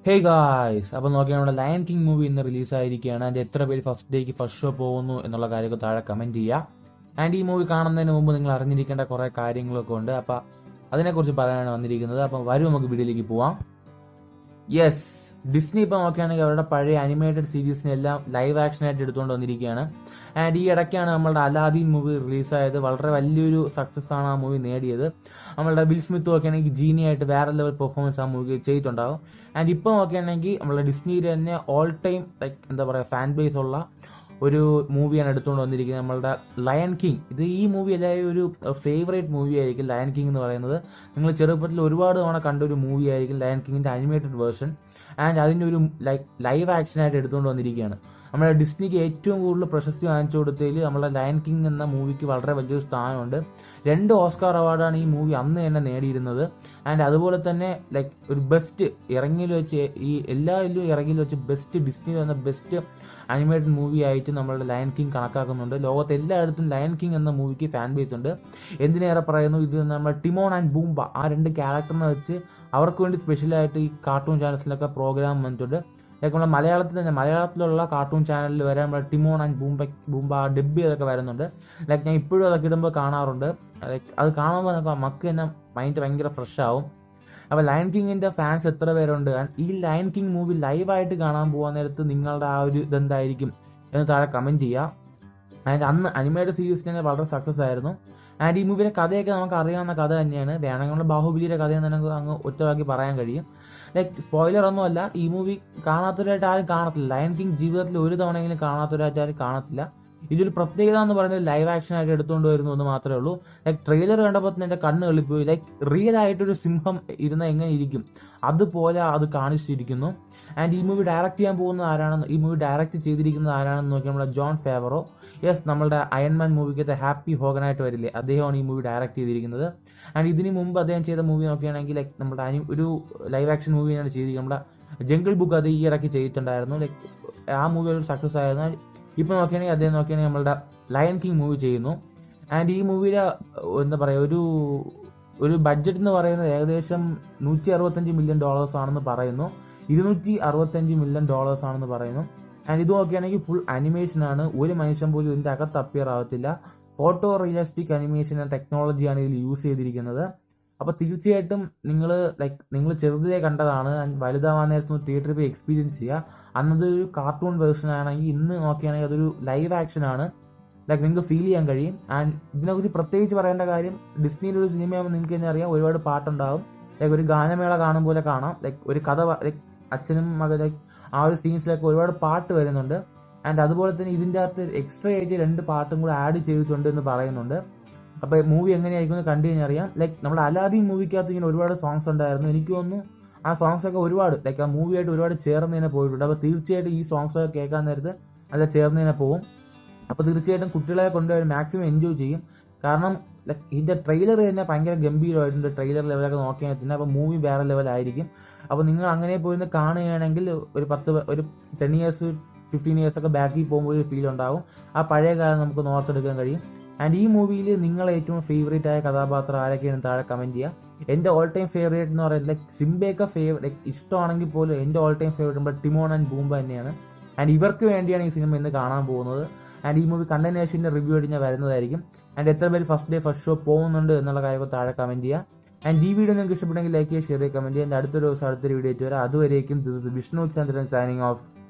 hey guys അപ്പോൾ നോക്കിയാൽ നമ്മുടെ ലയൺ കിങ് മൂവി ഇന്ന് റിലീസായിരിക്കുകയാണ് അതിൻ്റെ എത്ര പേര് ഫസ്റ്റ് ഡേക്ക് ഫസ്റ്റ് ഷോ പോകുന്നു എന്നുള്ള കാര്യമൊക്കെ താഴെ കമൻറ്റ് ചെയ്യുക ആൻഡ് ഈ മൂവി കാണുന്നതിന് മുമ്പ് നിങ്ങൾ അറിഞ്ഞിരിക്കേണ്ട കുറേ കാര്യങ്ങളൊക്കെ ഉണ്ട് അപ്പോൾ അതിനെക്കുറിച്ച് പറയാനാണ് വന്നിരിക്കുന്നത് അപ്പം വരും നമുക്ക് വീഡിയോയിലേക്ക് പോവാം യെസ് ഡിസ്നി ഇപ്പോൾ നോക്കുകയാണെങ്കിൽ അവരുടെ പഴയ അനിമേറ്റഡ് സീരീസിനെല്ലാം ലൈവ് ആക്ഷൻ ആയിട്ട് എടുത്തുകൊണ്ട് വന്നിരിക്കുകയാണ് ആൻഡ് ഈ ഇടയ്ക്കാണ് നമ്മളുടെ അലാദീൻ മൂവി റിലീസായത് വളരെ വലിയൊരു സക്സസ് ആണ് ആ മൂവി നേടിയത് നമ്മളുടെ വിൽ സ്മിത്ത് നോക്കുകയാണെങ്കിൽ ജീനി ആയിട്ട് വേറെ ലെവൽ പെർഫോമൻസ് ആ മൂവി ചെയ്തിട്ടുണ്ടാവും ആൻഡ് ഇപ്പോൾ നോക്കുകയാണെങ്കിൽ നമ്മളുടെ ഡിസ്നിയിൽ തന്നെ ഓൾ ടൈം ലൈക്ക് എന്താ പറയുക ഫാൻ ബേസ് ഉള്ള ഒരു മൂവിയാണ് എടുത്തുകൊണ്ട് വന്നിരിക്കുന്നത് നമ്മളുടെ ലയൺ കിങ് ഇത് ഈ മൂവി എല്ലാവരും ഒരു ഫേവറേറ്റ് മൂവി ആയിരിക്കും ലയൺ കിങ് എന്ന് പറയുന്നത് നിങ്ങൾ ചെറുപ്പത്തിൽ ഒരുപാട് തവണ കണ്ട ഒരു മൂവി ആയിരിക്കും ലയൺ കിങ്ങിന്റെ അനിമേറ്റഡ് വേർഷൻ ആൻഡ് അതിൻ്റെ ഒരു ലൈക്ക് ലൈവ് ആക്ഷൻ ആയിട്ട് എടുത്തുകൊണ്ട് വന്നിരിക്കുകയാണ് നമ്മുടെ ഡിസ്നിക്ക് ഏറ്റവും കൂടുതൽ പ്രശസ്തി വാങ്ങിച്ചു കൊടുത്തതിൽ നമ്മുടെ ലയൺ കിങ് എന്ന മൂവിക്ക് വളരെ വലിയൊരു സ്ഥാനമുണ്ട് രണ്ട് ഓസ്കാർ അവാർഡാണ് ഈ മൂവി അന്ന് തന്നെ നേടിയിരുന്നത് ആൻഡ് അതുപോലെ തന്നെ ലൈക്ക് ഒരു ബെസ്റ്റ് ഇറങ്ങിയിൽ വെച്ച് ഈ എല്ലാ ഇതിലും ഇറങ്ങിയിൽ വെച്ച് ബെസ്റ്റ് ഡിസ്നി എന്ന ബെസ്റ്റ് അനിമേറ്റഡ് മൂവി ആയിട്ട് നമ്മളുടെ ലയൺ കിങ് കണക്കാക്കുന്നുണ്ട് ലോകത്ത് എല്ലായിടത്തും ലയൺ കിങ് എന്ന മൂവിക്ക് ഫാൻ ബേസ് ഉണ്ട് എന്തിനേറെ പറയുന്നു ഇത് നമ്മുടെ ടിമോൺ ആൻഡ് ബൂംബ ആ രണ്ട് ക്യാരക്ടറിനെ വെച്ച് അവർക്ക് വേണ്ടി സ്പെഷ്യലായിട്ട് ഈ കാർട്ടൂൺ ചാനൽസിലൊക്കെ പ്രോഗ്രാം വന്നിട്ടുണ്ട് ലൈക്ക് നമ്മുടെ മലയാളത്തിൽ തന്നെ മലയാളത്തിലുള്ള കാർട്ടൂൺ ചാനലിൽ വരെ നമ്മുടെ ടിമോൺ ആൻഡ് ബൂംബ ബൂംബ ഡബ് ചെയ്തൊക്കെ വരുന്നുണ്ട് ലൈക്ക് ഞാൻ ഇപ്പോഴും അതൊക്കെ ഇടുമ്പോൾ കാണാറുണ്ട് ലൈക്ക് അത് കാണുമ്പോൾ നമുക്ക് മക്ക് തന്നെ മൈൻഡ് ഭയങ്കര ഫ്രഷ് ആവും അപ്പോൾ ലയൺ കിങ്ങിന്റെ ഫാൻസ് എത്ര പേരുണ്ട് ഈ ലയൺ കിങ് മൂവി ലൈവായിട്ട് കാണാൻ പോകാൻ നേരത്ത് നിങ്ങളുടെ ആ ഒരു ഇതെന്തായിരിക്കും എന്ന് താഴെ കമന്റ് ചെയ്യുക ആൻഡ് അന്ന് അനിമേറ്റഡ് സീരീസ് തന്നെ വളരെ സക്സസ് ആയിരുന്നു ആൻഡ് ഈ മൂവിയുടെ കഥയൊക്കെ നമുക്ക് അറിയാവുന്ന കഥ തന്നെയാണ് വേണമെങ്കിൽ നമ്മൾ ബാഹുബലിയുടെ കഥയെന്ന് നമുക്ക് അങ്ങ് ഒറ്റവാക്കി പറയാൻ കഴിയും ലൈക്ക് സ്പോയിലർ ഒന്നുമല്ല ഈ മൂവി കാണാത്തവരായിട്ട് ആരും കാണത്തില്ല ലയൺ കിങ് ജീവിതത്തിൽ ഒരു തവണയെങ്കിലും കാണാത്തവരായിട്ട് ആരും കാണത്തില്ല ഇതൊരു പ്രത്യേകത എന്ന് പറയുന്നത് ലൈവ് ആക്ഷൻ ആയിട്ട് എടുത്തുകൊണ്ട് വരുന്നു എന്ന് മാത്രമേ ഉള്ളൂ ലൈക്ക് ട്രെയിലർ കണ്ടപ്പോൾ തന്നെ എൻ്റെ കണ്ണ് കളിപ്പോയി ലൈക്ക് റിയൽ ആയിട്ടൊരു സിംഹം ഇരുന്ന എങ്ങനെ ഇരിക്കും അതുപോലെ അത് കാണിച്ചിരിക്കുന്നു ആൻഡ് ഈ മൂവി ഡയറക്റ്റ് ചെയ്യാൻ പോകുന്നത് ആരാണെന്ന് ഈ മൂവി ഡയറക്റ്റ് ചെയ്തിരിക്കുന്നത് ആരാണെന്ന് നോക്കി നമ്മുടെ ജോൺ ഫേവറോ യെസ് നമ്മളുടെ അയൺമാൻ മൂവിക്കത്തെ ഹാപ്പി ഹോഗനായിട്ട് വരില്ലേ അദ്ദേഹമാണ് ഈ മൂവി ഡയറക്റ്റ് ചെയ്തിരിക്കുന്നത് ആൻഡ് ഇതിന് മുമ്പ് അദ്ദേഹം ചെയ്ത മൂവി നോക്കുകയാണെങ്കിൽ ലൈക്ക് നമ്മുടെ അനി ഒരു ലൈവ് ആക്ഷൻ മൂവിയാണ് ചെയ്തിരിക്കുന്നത് നമ്മുടെ ജംഗിൾ ബുക്ക് അത് ഈ ഇടയ്ക്ക് ചെയ്തിട്ടുണ്ടായിരുന്നു ലൈക്ക് ആ മൂവി ഒരു സക്സസ് ആയിരുന്നു ഇപ്പൊ നോക്കുകയാണെങ്കിൽ അദ്ദേഹം നോക്കുകയാണെങ്കിൽ നമ്മളുടെ ലയൺ കിങ് മൂവി ചെയ്യുന്നു ആൻഡ് ഈ മൂവിയുടെ എന്താ പറയുക ഒരു ഒരു ബഡ്ജറ്റ് എന്ന് പറയുന്നത് ഏകദേശം നൂറ്റി അറുപത്തഞ്ച് മില്യൺ ഡോളേഴ്സ് ആണെന്ന് പറയുന്നു ഇരുന്നൂറ്റി അറുപത്തഞ്ച് മില്യൺ ഡോളേഴ്സ് ആണെന്ന് പറയുന്നു ആൻഡ് ഇത് നോക്കുകയാണെങ്കിൽ ഫുൾ അനിമേഷൻ ആണ് ഒരു മനുഷ്യൻ പോലും ഇതിന്റെ അകത്ത് അപ്പിയർ ആവത്തില്ല ഫോട്ടോ റിയലിസ്റ്റിക് അനിമേഷൻ ടെക്നോളജിയാണ് ഇതിൽ യൂസ് ചെയ്തിരിക്കുന്നത് അപ്പോൾ തീർച്ചയായിട്ടും നിങ്ങൾ ലൈക്ക് നിങ്ങൾ ചെറുതിലെ കണ്ടതാണ് വലുതാവാൻ നേരത്ത് തിയേറ്ററിൽ പോയി എക്സ്പീരിയൻസ് ചെയ്യുക അന്നത് ഒരു കാർട്ടൂൺ വേർഷൻ ആണെങ്കിൽ ഇന്ന് നോക്കുകയാണെങ്കിൽ അതൊരു ലൈവ് ആക്ഷൻ ആണ് ലൈക്ക് നിങ്ങൾക്ക് ഫീൽ ചെയ്യാൻ കഴിയും ആൻഡ് ഇതിനെക്കുറിച്ച് പ്രത്യേകിച്ച് പറയേണ്ട കാര്യം ഡിസ്നിയുടെ ഒരു സിനിമയാകുമ്പോൾ നിങ്ങൾക്ക് തന്നെ അറിയാം ഒരുപാട് പാട്ടുണ്ടാവും ലൈക്ക് ഒരു ഗാനമേള കാണും പോലെ കാണാം ലൈക്ക് ഒരു കഥ ലൈക്ക് അച്ഛനും മകൻ ലൈക്ക് ആ ഒരു സീൻസിലൊക്കെ ഒരുപാട് പാട്ട് വരുന്നുണ്ട് ആൻഡ് അതുപോലെ തന്നെ ഇതിൻ്റെ അകത്ത് എക്സ്ട്രാ ആയിട്ട് രണ്ട് പാട്ടും കൂടെ ആഡ് ചെയ്തിട്ടുണ്ട് എന്ന് പറയുന്നുണ്ട് അപ്പോൾ മൂവി എങ്ങനെയായിരിക്കും എന്ന് കണ്ടു കഴിഞ്ഞാൽ അറിയാം ലൈക്ക് നമ്മുടെ അലാദീൻ മൂവിക്കകത്ത് ഇങ്ങനെ ഒരുപാട് സോങ്സ് ഉണ്ടായിരുന്നു എനിക്ക് തോന്നുന്നു ആ സോങ്സ് ഒക്കെ ഒരുപാട് ലൈക്ക് ആ മൂവിയായിട്ട് ഒരുപാട് ചേർന്ന് തന്നെ പോയിട്ടുണ്ട് അപ്പോൾ തീർച്ചയായിട്ടും ഈ സോങ്സ് ഒക്കെ കേൾക്കാൻ നേരത്ത് നല്ല ചേർന്ന് തന്നെ പോകും അപ്പോൾ തീർച്ചയായിട്ടും കുട്ടികളെ കൊണ്ടുപോയി മാക്സിമം എൻജോയ് ചെയ്യും കാരണം ലൈക്ക് ഇതിൻ്റെ ട്രെയിലർ തന്നെ ഭയങ്കര ഗംഭീരമായിട്ടുണ്ട് ട്രെയിലർ ലെവലൊക്കെ നോക്കിയാൽ തന്നെ അപ്പോൾ മൂവി വേറെ ലെവലായിരിക്കും അപ്പോൾ നിങ്ങൾ അങ്ങനെ പോയി കാണുകയാണെങ്കിൽ ഒരു പത്ത് ഒരു ടെൻ ഇയേഴ്സ് ഫിഫ്റ്റീൻ ഇയേഴ്സ് ഒക്കെ ബാക്കിൽ പോകുമ്പോൾ ഒരു ഫീൽ ഉണ്ടാവും ആ പഴയ കാലം നമുക്ക് നോർത്തെടുക്കാൻ കഴിയും ആൻഡ് ഈ മൂവിയിൽ നിങ്ങൾ ഏറ്റവും ഫേവറേറ്റ് ആയ കഥാപാത്രം ആരൊക്കെയാണ് താഴെ കമന്റ് ചെയ്യുക എൻ്റെ ഓൾ ടൈം ഫേവറേറ്റ് എന്ന് പറയുന്നത് ലൈക്ക് സിംബയൊക്കെ ഫേവ ലൈക്ക് ഇഷ്ടമാണെങ്കിൽ പോലും എൻ്റെ ഓൾ ടൈം ഫേവറേറ്റ് നമ്മുടെ ടിമോൺ ആൻഡ് ബൂംബ തന്നെയാണ് ആൻഡ് ഇവർക്ക് വേണ്ടിയാണ് ഈ സിനിമ ഇന്ന് കാണാൻ പോകുന്നത് ആൻഡ് ഈ മൂവി കണ്ടനേഷൻ്റെ റിവ്യൂ ആയിട്ട് ഞാൻ വരുന്നതായിരിക്കും ആൻഡ് എത്ര പേര് ഫസ്റ്റ് ഡേ ഫസ്റ്റ് ഷോ പോകുന്നുണ്ട് എന്നുള്ള കാര്യമൊക്കെ താഴെ കമന്റ് ചെയ്യുക ആൻഡ് ഈ വീഡിയോ നിങ്ങൾക്ക് ഇഷ്ടപ്പെട്ടെങ്കിൽ ലൈക്ക് ചെയ്യുക ഷെയർ ചെയ്യുക കമന്റ് ചെയ്യുക അടുത്തൊരു ദിവസം അടുത്തൊരു വീഡിയോ ആയിട്ട് വരാം അതുവരേക്കും വിഷ്ണു ചന്ദ്രൻ സൈനിങ് ഓഫ്